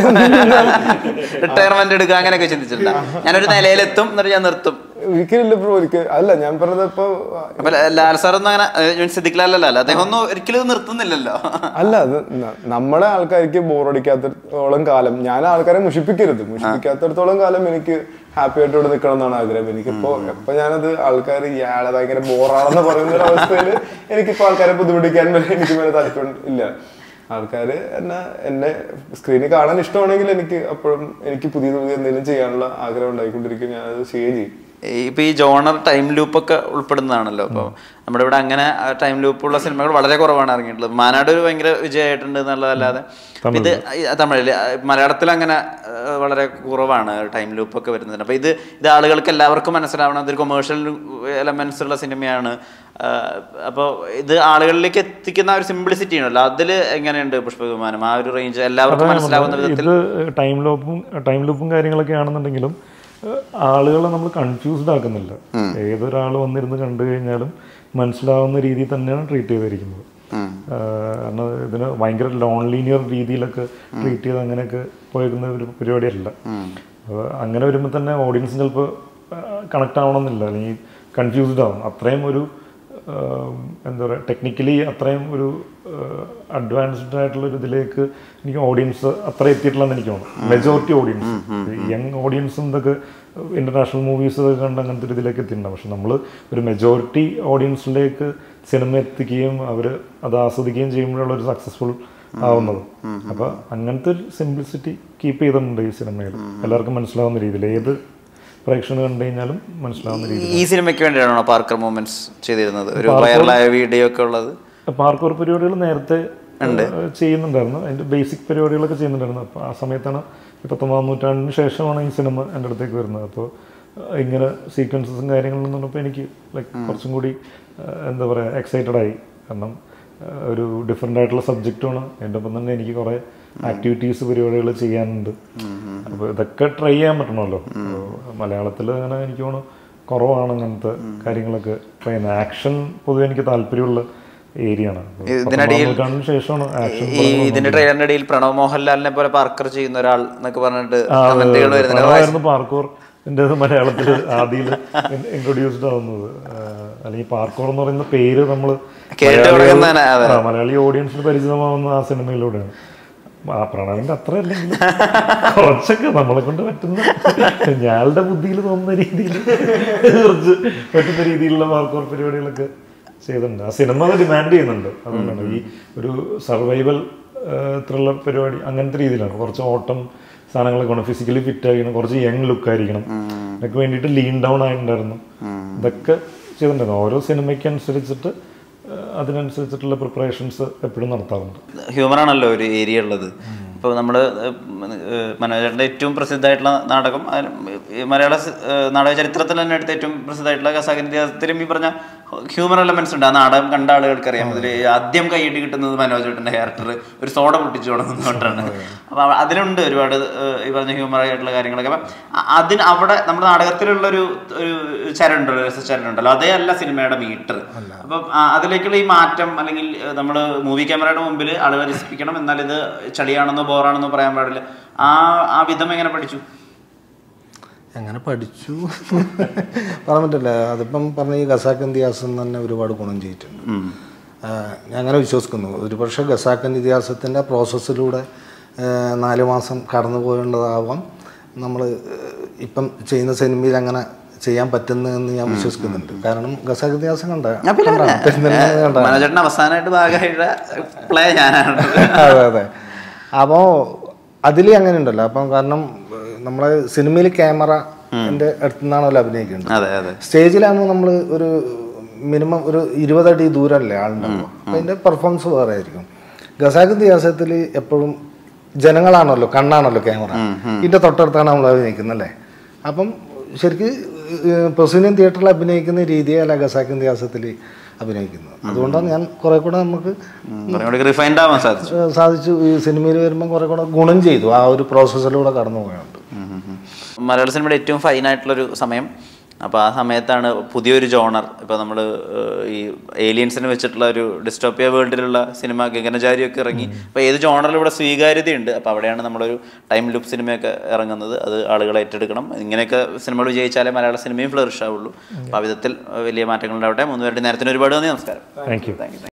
റിട്ടയർമെന്റ് എടുക്കുക അങ്ങനെയൊക്കെ ചിന്തിച്ചിട്ടില്ല ഞാനൊരു നിലയിലെത്തും എന്നിട്ട് ഞാൻ നിർത്തും ഒരിക്കലില്ല ബ്രോ ഒരിക്കൽ അല്ല ഞാൻ പറഞ്ഞത് ഇപ്പൊ അപ്പൊ ല- ലാൽ സാർ ഒന്നും അങ്ങനെ ഏഹ്, സിദ്ദിഖ്ലാലല്ല അദ്ദേഹം ഒന്നും ഒരിക്കലും ഇത് നിർത്തുന്നില്ലല്ലോ അല്ല അത് ന- നമ്മളെ ആൾക്കാർക്ക് ബോറടിക്കാത്തടത്തോളം കാലം ഞാൻ ആൾക്കാരെ മുഷിപ്പിക്കരുത് മുഷിപ്പിക്കാത്തടത്തോളം കാലം എനിക്ക് ഹാപ്പി ആയിട്ട് ഇവിടെ നിൽക്കണം എന്നാണ് ആഗ്രഹം എനിക്കിപ്പോ എപ്പൊ ഞാനത് ആൾക്കാർ ഇയാളെ ഭയങ്കര ബോറാണെന്ന് പറയുന്ന ഒരു അവസ്ഥയിൽ എനിക്കിപ്പോ ആൾക്കാരെ ബുദ്ധിമുട്ടിക്കാൻ വരെ എനിക്ക് മേലെ താല്പര്യം ഇല്ല ആൾക്കാര് എന്നെ എന്നെ സ്ക്രീനിൽ കാണാൻ ഇഷ്ടമാണെങ്കിൽ എനിക്ക് അപ്പോഴും എനിക്ക് പുതിയ പുതിയ എന്തെങ്കിലും ചെയ്യാനുള്ള ആഗ്രഹം ഉണ്ടായിക്കൊണ്ടിരിക്കും ഞാൻ അത് ചെയ്യുകയും ചെയ്യും ഈ- ഇപ്പൊ ഈ ജോണർ ടൈം ലൂപ്പ് ഒക്കെ ഉൾപ്പെടുന്നതാണല്ലോ അപ്പോൾ നമ്മുടെ ഇവിടെ അങ്ങനെ ടൈം ലൂപ്പ് ഉള്ള സിനിമകൾ വളരെ കുറവാണ് ഇറങ്ങിയിട്ടുള്ളത് മാനാട് ഒരു ഭയങ്കര വിജയമായിട്ടുണ്ട് എന്നുള്ളതല്ലാതെ ഇത് ഈ തമിഴില് ആ, മലയാളത്തിൽ അങ്ങനെ ആ, വളരെ കുറവാണ് ടൈം ലൂപ്പ് ഒക്കെ വരുന്നത് അപ്പോൾ ഇത് ഇത് ആളുകൾക്ക് എല്ലാവർക്കും മനസ്സിലാവണം ഇതൊരു കൊമേഴ്ഷ്യൽ എലമെന്റ്സ് ഉള്ള സിനിമയാണ് അപ്പോൾ ഇത് ആളുകളിലേക്ക് എത്തിക്കുന്ന ആ ഒരു സിംപ്ലിസിറ്റി ഉണ്ടല്ലോ അതിൽ എങ്ങനെയുണ്ട് പുഷ്പവിമാനം ആ ഒരു റേഞ്ച് എല്ലാവർക്കും മനസ്സിലാവുന്ന വിധത്തിൽ ഇത് ടൈം ലൂപ്പും ടൈം ലൂപ്പും കാര്യങ്ങളൊക്കെ ആണെന്നുണ്ടെങ്കിലും ഏഹ്, ആളുകളെ നമ്മൾ കൺഫ്യൂസ്ഡ് ആക്കുന്നില്ല ഏതൊരാൾ വന്നിരുന്ന് കണ്ടു കഴിഞ്ഞാലും മനസ്സിലാവുന്ന രീതിയിൽ തന്നെയാണ് ട്രീറ്റ് ചെയ്തിരിക്കുന്നത് ഏഹ്, കാരണം ഇതിന് ഭയങ്കര ലോൺ ലീനിയർ രീതിയിലൊക്കെ ട്രീറ്റ് ചെയ്ത് അങ്ങനെയൊക്കെ പോയിരുന്ന ഒരു പരിപാടിയല്ല അപ്പോൾ അങ്ങനെ വരുമ്പോൾ തന്നെ ഓഡിയൻസ് ചിലപ്പോൾ കണക്ട് ആവണമെന്നില്ല അല്ലെങ്കിൽ കൺഫ്യൂസ്ഡ് ആവും അത്രയും ഒരു ആം, എന്താ പറയുക ടെക്നിക്കലി അത്രയും ഒരു അഡ്വാൻസ്ഡ് ആയിട്ടുള്ള ഒരു ഇതിലേക്ക് എനിക്ക് ഓഡിയൻസ് അത്ര എത്തിയിട്ടില്ലെന്ന് എനിക്ക് തോന്നുന്നു മെജോറിറ്റി ഓഡിയൻസ് യങ് ഓഡിയൻസും ഇതൊക്കെ ഇന്റർനാഷണൽ മൂവീസ് ഒക്കെ കണ്ട് അങ്ങനത്തെ ഒരു ഇതിലേക്ക് എത്തിയിട്ടുണ്ട് പക്ഷെ നമ്മൾ ഒരു മെജോറിറ്റി ഓഡിയൻസിലേക്ക് സിനിമ എത്തിക്കുകയും അവർ അത് ആസ്വദിക്കുകയും ചെയ്യുമ്പോഴുള്ള ഒരു സക്സസ്ഫുൾ ആവുന്നത് അപ്പൊ അങ്ങനത്തെ ഒരു സിംപ്ലിസിറ്റി കീപ്പ് ചെയ്തിട്ടുണ്ട് ഈ സിനിമയിൽ എല്ലാവർക്കും മനസ്സിലാവുന്ന രീതിയിൽ ഏത് പ്രേക്ഷകന് കണ്ടു കഴിഞ്ഞാലും മനസ്സിലാവുന്ന രീതിയിൽ ഈ സിനിമയ്ക്ക് വേണ്ടിയാണോ പാർക്കർ മൂമെന്റ്സ് ചെയ്തിരുന്നത് ഒരു വൈറലായ വീഡിയോ ഒക്കെ ഉള്ളത് പാർക്കോർ പരിപാടികൾ നേരത്തെ ഏഹ്, ചെയ്യുന്നുണ്ടായിരുന്നു അതിന്റെ ബേസിക് പരിപാടികളൊക്കെ ചെയ്യുന്നുണ്ടായിരുന്നു അപ്പോൾ ആ സമയത്താണ് ഈ പത്തൊമ്പതാം നൂറ്റാണ്ടിന് ശേഷമാണ് ഈ സിനിമ എൻ്റെ അടുത്തേക്ക് വരുന്നത് അപ്പോൾ ഇങ്ങനെ സീക്വൻസസും കാര്യങ്ങളും പറഞ്ഞപ്പോൾ എനിക്ക് ലൈക്ക് കുറച്ചും കൂടി ഏഹ്, എന്താ പറയുക എക്സൈറ്റഡ് ആയി കാരണം ഏഹ്, ഒരു ഡിഫറെൻ്റ് ആയിട്ടുള്ള സബ്ജക്റ്റുമാണ് എൻ്റെ ഒപ്പം തന്നെ എനിക്ക് കുറേ ആക്ടിവിറ്റീസ് പരിപാടികൾ ചെയ്യാനുണ്ട് അപ്പോൾ ഇതൊക്കെ ട്രൈ ചെയ്യാൻ പറ്റണമല്ലോ മലയാളത്തിൽ അങ്ങനെ എനിക്ക് തോന്നുന്നു കുറവാണ് അങ്ങനത്തെ കാര്യങ്ങളൊക്കെ ട്രൈ ചെയ്യുന്നത് ആക്ഷൻ പൊതുവെ എനിക്ക് താല്പര്യമുള്ള ഏരിയ ആണ് അപ്പോൾ പത്തൊമ്പതാം നൂറ്റാണ്ടിന് ശേഷമാണ് ആക്ഷൻ ഈ ഇതിന്റെ ട്രെയിലറിന്റെ ഇടയിൽ പ്രണവ് മോഹൻലാലിനെ പോലെ പാർക്കർ ചെയ്യുന്ന ഒരാൾ എന്നൊക്കെ പറഞ്ഞിട്ട് കമന്റുകൾ വരുന്നുണ്ട് പ്രണവായിരുന്നു പാർക്കോർ എൻ്റെ മലയാളത്തിൽ ആദ്യയിൽ ഇൻട്രൊഡ്യൂസ്ഡ് ആവുന്നത് ആ, അല്ലെങ്കിൽ പാർക്കോർ എന്ന് പറയുന്ന പേര് നമ്മൾ കേട്ട് തുടങ്ങുന്നതന്നെ, അതെ. മലയാളി ഓഡിയൻസിന് പരിചിതമാവുന്ന ആ സിനിമയിലൂടെയാണ് ആ പ്രണവിന്റെ അത്ര അല്ലെങ്കിലും കുറച്ചൊക്കെ നമ്മളെ കൊണ്ട് പറ്റുന്ന ഞാളുടെ ബുദ്ധിയിൽ തോന്നുന്ന രീതിയിൽ കുറച്ച് പറ്റുന്ന രീതിയിലുള്ള പാർക്കോർ പരിപാടികളൊക്കെ ചെയ്തിട്ടുണ്ട് ആ സിനിമ അത് ഡിമാൻഡ് ചെയ്യുന്നുണ്ട് അതുകൊണ്ടാണ് ഈ ഒരു സർവൈവൽ ത്രില്ലർ പരിപാടി അങ്ങനത്തെ രീതിയിലാണ് കുറച്ച് ഓട്ടം സാധനങ്ങളൊക്കെ വേണം ഫിസിക്കലി ഫിറ്റ് ആയിരിക്കണം കുറച്ച് യങ് ലുക്ക് ആയിരിക്കണം ഇതൊക്കെ വേണ്ടിയിട്ട് ലീൻ ഡൗൺ ആയിട്ടുണ്ടായിരുന്നു ഇതൊക്കെ ചെയ്തിട്ടുണ്ടായിരുന്നു ഓരോ സിനിമയ്ക്ക് അനുസരിച്ചിട്ട് ഏഹ് അതിനനുസരിച്ചിട്ടുള്ള പ്രിപ്പറേഷൻസ് എപ്പോഴും നടത്താറുണ്ട് ഹ്യൂമറാണല്ലോ ഒരു ഏരിയ ഉള്ളത് ഇപ്പോൾ നമ്മൾ മനോജറിന്റെ ഏറ്റവും പ്രസിദ്ധമായിട്ടുള്ള നാടകം അതിന് ഈ മലയാള സി- ഏഹ് നാടക ചരിത്രത്തിൽ തന്നെ എടുത്ത ഏറ്റവും പ്രസിദ്ധമായിട്ടുള്ള ഖസാക്കിൻ ഇതിഹാസത്തിലും ഈ പറഞ്ഞ ഹ്യൂമർ എലമെന്റ്സ് ഉണ്ട് ആ നാടകം കണ്ട ആളുകൾക്ക് അറിയാം അതിൽ ആദ്യം കൈയിട്ട് കിട്ടുന്നത് മനോജേട്ടന്റെ ക്യാരക്ടർ ഒരു സോഡ പൊട്ടിച്ചു തുടങ്ങുന്നതുകൊണ്ടാണ് അപ്പൊ അവ- അതിലുണ്ട് ഒരുപാട് ഏഹ് ഈ പറഞ്ഞ ഹ്യൂമർ ആയിട്ടുള്ള കാര്യങ്ങളൊക്കെ അപ്പൊ അ- അതിന് അവിടെ നമ്മുടെ നാടകത്തിലുള്ള ഒരു ഒരു ചരണ്ടല്ലോ രസചരണ്ടല്ലോ അതേ അല്ല സിനിമയുടെ മീറ്റർ അപ്പം ആ, അതിലേക്കുള്ള ഈ മാറ്റം അല്ലെങ്കിൽ നമ്മൾ മൂവി ക്യാമറയുടെ മുമ്പിൽ ആളുകളെ രസിപ്പിക്കണം എന്നാൽ ഇത് ചളിയാണെന്നോ ബോറാണെന്നോ പറയാൻ പാടില്ല ആ ആ വിധം എങ്ങനെ പഠിച്ചു എങ്ങനെ പഠിച്ചു പറയാൻ പറ്റില്ല അതിപ്പം പറഞ്ഞ ഈ ഖസാക്ക് ഇതിഹാസം തന്നെ ഒരുപാട് ഗുണം ചെയ്തിട്ടുണ്ട് ആ, ഞാൻ അങ്ങനെ വിശ്വസിക്കുന്നു ഒരു പക്ഷേ ഖസാക്കൻ ഇതിഹാസത്തിൻ്റെ പ്രോസസ്സിലൂടെ ആ, നാല് മാസം കടന്നു പോകേണ്ടതാവാം നമ്മൾ ഇപ്പം ചെയ്യുന്ന സിനിമയിൽ അങ്ങനെ ചെയ്യാൻ പറ്റുന്നതെന്ന് ഞാൻ വിശ്വസിക്കുന്നുണ്ട് കാരണം ഖസാക്ക് ഇതിഹാസം കണ്ട ഞാൻ പിന്നെ കണ്ട? പെരുന്തൽമണ്ണ കണ്ട മനോജേട്ടൻ അവസാനമായിട്ട് ഭാഗമായിട്ട് പ്ലേ ഞാനാണ് അതെ അതെ അപ്പോൾ അതിൽ അങ്ങനെ ഉണ്ടല്ലോ അപ്പം കാരണം ഏഹ്, നമ്മളെ സിനിമയിൽ ക്യാമറ എൻ്റെ അടുത്തു നിന്നാണല്ലോ അഭിനയിക്കുന്നത് അതെ അതെ സ്റ്റേജിലാകുമ്പോൾ നമ്മൾ ഒരു മിനിമം ഒരു ഇരുപതടി ദൂരമല്ലേ ആളുണ്ടാവുക അപ്പം അതിൻ്റെ പെർഫോമൻസ് വേറെ ആയിരിക്കും ഗസാഖ് ഇതിഹാസത്തിൽ എപ്പോഴും ജനങ്ങളാണല്ലോ കണ്ണാണല്ലോ ക്യാമറ ഇതിൻ്റെ തൊട്ടടുത്താണ് നമ്മൾ അഭിനയിക്കുന്നത് അല്ലേ അപ്പം ശരിക്ക് പ്രസീനിയൻ തിയേറ്ററിൽ അഭിനയിക്കുന്ന രീതിയല്ല ഗസാഖ് ഇതിഹാസത്തിൽ അഭിനയിക്കുന്നത് അതുകൊണ്ടാണ് ഞാൻ കുറെ കൂടെ നമുക്ക് കുറേ റിഫൈൻഡ് ആവാൻ സാധിച്ചു ഏഹ് സാധിച്ചു ഈ സിനിമയിൽ വരുമ്പോൾ കുറെ കൂടെ ഗുണം ചെയ്തു ആ ഒരു പ്രോസസ്സിലൂടെ കടന്നു പോയുണ്ട് മലയാള സിനിമയുടെ ഏറ്റവും ഫൈൻ ആയിട്ടുള്ളൊരു സമയം അപ്പോൾ ആ സമയത്താണ് പുതിയൊരു ജോണർ ഇപ്പോൾ നമ്മൾ ഈ ഏലിയൻസിനെ വെച്ചിട്ടുള്ള ഒരു ഡിസ്റ്റോപ്പിയ വേൾഡിലുള്ള സിനിമ ഗഗനചാരിയൊക്കെ ഇറങ്ങി അപ്പോൾ ഏത് ജോണറിലും ഇവിടെ സ്വീകാര്യതയുണ്ട് അപ്പോൾ അവിടെയാണ് നമ്മളൊരു ടൈം ലുക്ക് സിനിമയൊക്കെ ഇറങ്ങുന്നത് അത് ആളുകൾ ഏറ്റെടുക്കണം ഇങ്ങനെയൊക്കെ സിനിമകൾ വിജയിച്ചാലേ മലയാള സിനിമയും ഫ്ലറിഷ് ആവുള്ളൂ അപ്പോൾ ആ വിധത്തിൽ വലിയ മാറ്റങ്ങൾ ഉണ്ടാവട്ടെ മൂന്ന് പേരുടെ നേരത്തിന് ഒരുപാട് നന്ദി നമസ്കാരം താങ്ക് യു താങ്ക് യു